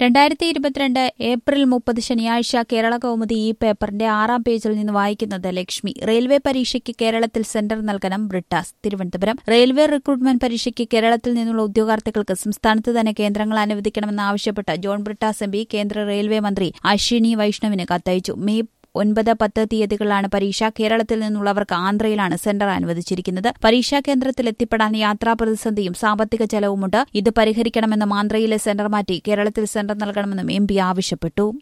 രണ്ടായിരത്തി ഇരുപത്തിരണ്ട് ഏപ്രിൽ മുപ്പത് ശനിയാഴ്ച കേരള കൗമുദി ഈ പേപ്പറിന്റെ ആറാം പേജിൽ നിന്ന് വായിക്കുന്നത് ലക്ഷ്മി റെയിൽവേ പരീക്ഷയ്ക്ക് കേരളത്തിൽ സെന്റർ നൽകണം ബ്രിട്ടാസ് തിരുവനന്തപുരം റെയിൽവേ റിക്രൂട്ട്മെന്റ് പരീക്ഷയ്ക്ക് കേരളത്തിൽ നിന്നുള്ള ഉദ്യോഗാർത്ഥികൾക്ക് സംസ്ഥാനത്ത് തന്നെ കേന്ദ്രങ്ങൾ അനുവദിക്കണമെന്നാവശ്യപ്പെട്ട് ജോൺ ബ്രിട്ടാസ് എം പി കേന്ദ്ര റെയിൽവേ മന്ത്രി അശ്വിനി വൈഷ്ണവിന് കത്തയച്ചു മെയ് ഒൻപത് പത്ത് തീയതികളിലാണ് പരീക്ഷ കേരളത്തിൽ നിന്നുള്ളവർക്ക് ആന്ധ്രയിലാണ് സെന്റർ അനുവദിച്ചിരിക്കുന്നത് പരീക്ഷാ കേന്ദ്രത്തിൽ എത്തിപ്പെടാൻ യാത്രാ പ്രതിസന്ധിയും സാമ്പത്തിക ചെലവുമുണ്ട് ഇത് പരിഹരിക്കണമെന്നും ആന്ധ്രയിലെ സെന്റർ മാറ്റി കേരളത്തിൽ സെന്റർ നൽകണമെന്നും എം പി ആവശ്യപ്പെട്ടു